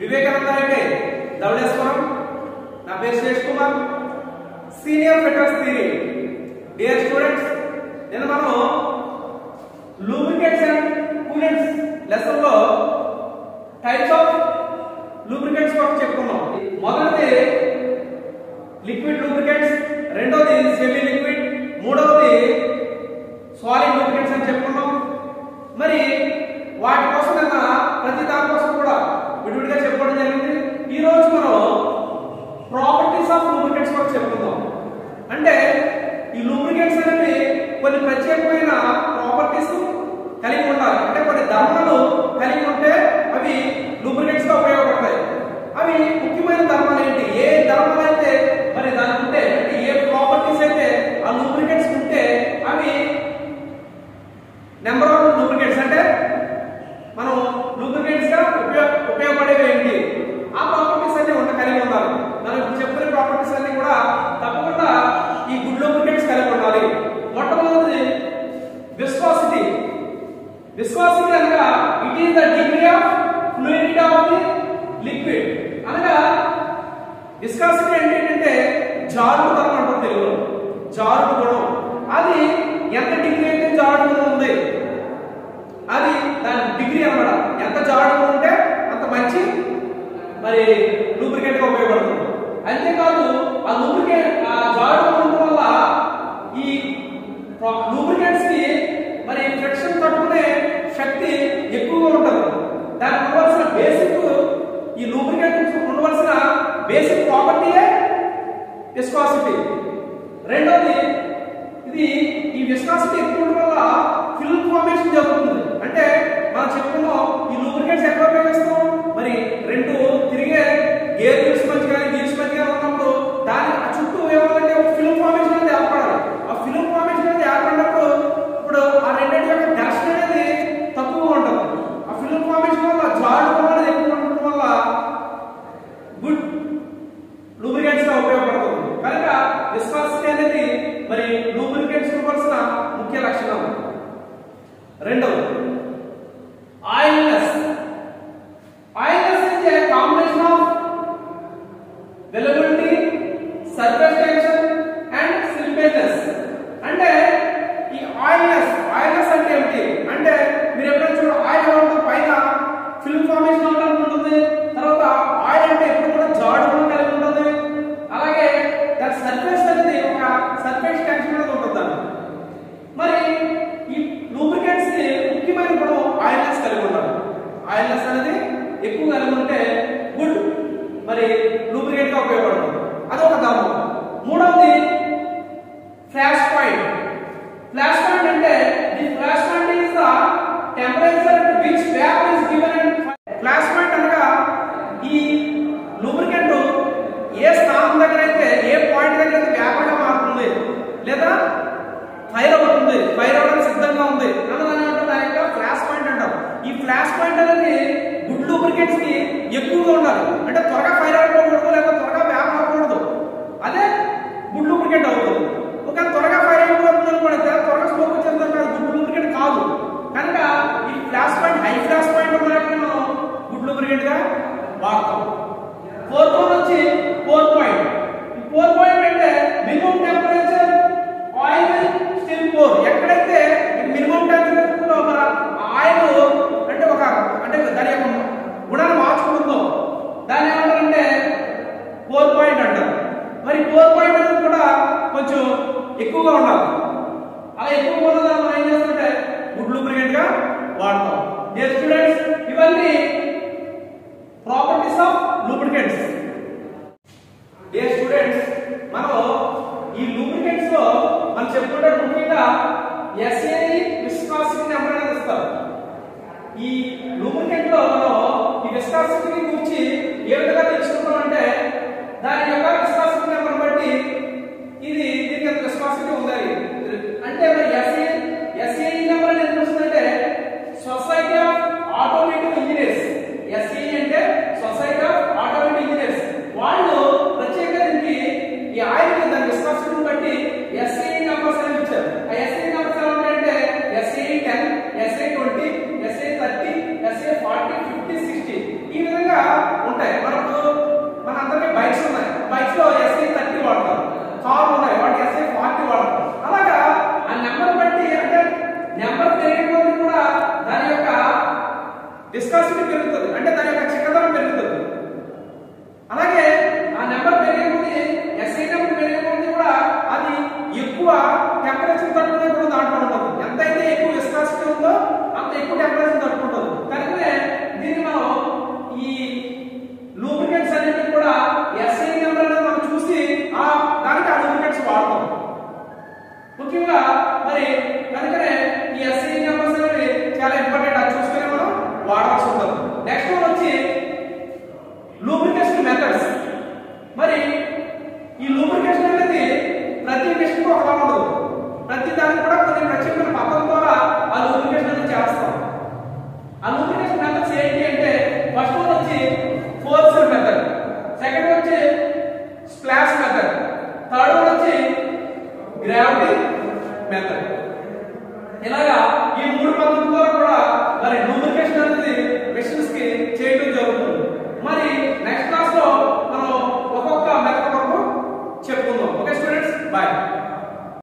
వివేకానంద రెడ్డి ధవళేశ్వరం నా పేరు Sesh Kumar senior fitness theory dear students నేను మనం లూబ్రికెంట్స్ అండ్ కూలెంట్స్ లెసన్ లో టైప్స్ ఆఫ్ లూబ్రికెంట్స్ కొరకు చెప్పుకున్నాం మొదటిది లిక్విడ్ లూబ్రికెంట్స్ రెండోది సెమీ లిక్విడ్ మూడవది సాలిడ్ లూబ్రికెంట్స్ అని చెప్పుకున్నాం మరి వాటి కోసం నిన్న ప్రతి దాని కోసం కూడా విడివిడిగా చెప్పుకోవడం జరిగింది ఈ రోజు మనం ప్రాపర్టీస్ ఆఫ్ లూబ్రికెంట్స్ కూడా చెప్పుకుందాం అంటే ఈ లూబ్రికెంట్స్ అనేవి కొన్ని ప్రత్యేకమైన ప్రాపర్టీస్ కలిగి ఉండాలి అంటే కొన్ని ధర్మాలు కలిగి ఉంటే అవి లూబ్రికెంట్స్ గా ఉపయోగపడతాయి అవి ముఖ్యమైన ధర్మాలు ఏంటి ఏ ధర్మాలు అయితే మరి దానికి ఉంటే అంటే ఏ ప్రాపర్టీస్ అయితే ఆ లూబ్రికెంట్స్ ఉంటే అవి నెంబర్ వన్ లూబ్రికెంట్స్ అంటే మనం లూబ్రికెంట్స్ గా ఉపయోగ ఉపయోగపడేవి ఏంటి ఆ ప్రాపర్టీస్ అన్ని ఉండ కలిగి ఉండాలి మనం ఇప్పుడు చెప్పిన ప్రాపర్టీస్ అన్ని కూడా తప్పకుండా ఈ గుడ్ లూబ్రికెంట్స్ కలిగి ఉండాలి మొట్టమొదటిది విస్కాసిటీ విస్కాసిటీ అనగా it is the degree of fluidity of the liquid అనగా విస్కాసిటీ అంటే ఏంటంటే జారుడు గుణం అంటారు తెలుగులో జారుడు గుణం అది ఎంత డిగ్రీ అయితే జారుడు గుణం ఉంది అది దాని డిగ్రీ అన్నమాట ఎంత జారుడు ఉంటే అంత మంచి మరి లూబ్రికెంట్ గా ఉపయోగపడుతుంది అంతేకాదు ఆ లూబ్రికెంట్ ఆ జారుడు ఉండడం వల్ల ఈ లూబ్రికెంట్స్ కి మరి ఫ్రిక్షన్ తట్టుకునే శక్తి ఎక్కువగా ఉంటుంది దానికి ఉండవలసిన బేసిక్ ఈ లూబ్రికెంట్ ఉండవలసిన బేసిక్ ప్రాపర్టీయే విస్కాసిటీ రెండోది ఇది ఈ విస్కాసిటీ ఎక్కువ ఉండడం వల్ల ఫిల్మ్ ఫార్మేషన్ జరుగుతుంది అంటే మనం చెప్పుకున్నాం ఈ లూబ్రికెంట్స్ ఎక్కడ ఉపయోగిస్తాం మరి రెండు తిరిగే గేర్ వీల్స్ మధ్య కానీ వీల్స్ మధ్య కానీ ఉన్నప్పుడు దాని ఆ చుట్టూ ఏమంటే ఒక ఫిల్మ్ ఫార్మేషన్ అనేది ఏర్పడాలి ఆ ఫిల్మ్ ఫార్మేషన్ అనేది ఏర్పడినప్పుడు ఇప్పుడు ఆ రెండింటి యొక్క ఘర్షణ అనేది తక్కువగా ఉంటుంది ఆ ఫిల్మ్ ఫార్మేషన్ వల్ల జాడు అనేది ఎక్కువ ఉండడం వల్ల గుడ్ లూబ్రికెంట్స్ గా ఉపయోగపడుతుంది కనుక విస్కాసిటీ అనేది మరి లూబ్రికెంట్స్ ఇవ్వాల్సిన ముఖ్య లక్షణం రెండవది oiliness oiliness is a combination of wettability surface tension and slippages అంటే ఈ ఆయిల్నెస్ ఆయిల్నెస్ అంటే ఏమిటి అంటే మీరు ఎప్పుడైనా చూడ ఆయిల్ ఉంటుంది పైన ఫిల్మ్ ఫార్మేషన్ అవడానికి ఉంటుంది తర్వాత ఆయిల్ అంటే ఎప్పుడు కూడా జాడు కూడా కలిగి ఉంటుంది అలాగే దాని సర్ఫేస్ అనేది ఒక సర్ఫేస్ టెన్షన్ అనేది ఉంటుంది దాన్ని. మరి ఈ లూబ్రికెంట్స్ ని ముఖ్యమైన గుణం ఆయిల్నెస్ కలిగి ఉండాలి ఆయిల్నెస్ అనేది ఎక్కువ కలిగి ఉంటే గుడ్ మరి లూబ్రికెంట్ గా ఉపయోగపడుతుంది అదొక ధర్మం మూడవది ఫ్లాష్ పాయింట్ ఫ్లాష్ పాయింట్ అంటే the flash point is the temperature at which vapor is given and flash point అనగా ఈ లూబ్రికెంట్ ఏ స్థానం దగ్గర అయితే ఏ పాయింట్ దగ్గర అయితే వేపర్ గా మారుతుంది లేదా ఫైర్ అవుతుంది ఫైర్ అవడానికి సిద్ధంగా ఉంది అన్నదాని అంటే దాని యొక్క ఫ్లాష్ పాయింట్ అంటారు ఈ ఫ్లాష్ పాయింట్ అనేది గుడ్ లూబ్రికెంట్స్ కి ఎక్కువగా ఉండాలి అంటే త్వరగా ఫైర్ అవ్వకూడదు లేదా త్వరగా వేపర్ అవ్వకూడదు అదే గుడ్ లూబ్రికెంట్ అవుతుంది ఒక త్వరగా ఫైర్ అయిపోతుంది అనుకోండి త్వరగా స్మోక్ వచ్చేస్తుంది అది గుడ్ లూబ్రికెంట్ కాదు కనుక ఈ flash point high flash point ఉన్నప్పుడు మనం గుడ్ లూబ్రికెంట్ గా వాడతాం ఫోర్త్ వన్ వచ్చి ఫోర్ పాయింట్ ఈ ఫోర్ పాయింట్ అంటే minimum temperature oil still pour ఎక్కడైతే మినిమం టెంపరేచర్ లో మన ఆయిల్ అంటే ఒక అంటే దాని యొక్క గుణాన్ని మార్చుకుంటుందో దాన్ని ఏమంటారంటే ఫోర్ పాయింట్ అంటారు మరి ఫోర్ పాయింట్ అనేది కూడా కొంచెం ఎక్కువగా ఉండాలి అలా ఎక్కువ ఉన్నదాన్ని మనం ఏం చేస్తుంటే గుడ్ లూబ్రికెంట్ గా వాడతాం డియర్ స్టూడెంట్స్ ఇవన్నీ properties of lubricants dear students మనం ఈ లూబ్రికెంట్స్ లో మనం చెప్పుకుంటే ముఖ్యంగా ఎస్ఏఈ విస్కాసిటీ నెంబర్ అనేది ఇస్తారు ఈ లూబ్రికెంట్ లో మనం ఈ విస్కాసిటీ గురించి ఏ విధంగా తెలుసుకుంటామంటే దాని యొక్క విస్కాసిటీ నెంబర్ బట్టి ఇది దీనికి ఎంత విస్కాసిటీ ఉందని అంటే మరి ఎస్ఏ ఎస్ఏఈ నెంబర్ అనేది ఎంత వస్తుందంటే society of automatic engineers SAE అంటే సొసైటీ ఆఫ్ ఆటోమేటిక్ ఇంజనీర్స్ వాళ్ళు ప్రత్యేకంగా దీనికి ఈ ఆయిల్ దాని విస్కాసిటీని బట్టి ఎస్ఏఈ నెంబర్స్ అని ఇచ్చారు ఆ ఎస్ఏఈ నెంబర్స్ ఎలా ఉంటాయంటే SAE ten SAE twenty SAE thirty SAE forty fifty sixty ఈ విధంగా విస్కాసిటీ పెరుగుతుంది అంటే దాని యొక్క చిక్కదనం పెరుగుతుంది అలాగే ఆ నెంబర్ పెరిగే కొద్దీ ఎస్ఐ నెంబర్ పెరిగే కొద్దీ కూడా అది ఎక్కువ టెంపరేచర్ తట్టుకునే కూడా దాంట్లో ఉంటుంది ఎంతైతే ఎక్కువ విస్కాసిటీ ఉందో అంత ఎక్కువ టెంపరేచర్ తట్టుకుంటుంది కనుకనే దీన్ని మనం ఈ లూబ్రికెంట్స్ అన్నిటిని కూడా ఎస్ఐ నెంబర్ అనేది మనం చూసి ఆ దానికి ఆ లూబ్రికెంట్స్ వాడతాం ముఖ్యంగా మరి కనుకనే ఈ ఎస్ఐ నెంబర్స్ అనేవి చాలా ఇంపార్టెంట్ అది చూసుకునే మనం వాడాల్సి ఉంటుంది నెక్స్ట్ వన్ వచ్చి లూబ్రికేషన్ మెథడ్స్ మరి ఈ లూబ్రికేషన్ అనేది ప్రతి మిషన్ ఒకలా ఉండదు ప్రతి దానికి కూడా కొన్ని ప్రత్యేకమైన పద్ధతుల ద్వారా ఆ లూబ్రికేషన్ అనేది చేస్తాం ఆ లూబ్రికేషన్ మెథడ్స్ ఏంటి అంటే ఫస్ట్ వన్ వచ్చి ఫోర్స్ మెథడ్ సెకండ్ వచ్చి స్ప్లాష్ మెథడ్ థర్డ్ వన్ వచ్చి గ్రావిటీ మెథడ్ ఇలాగా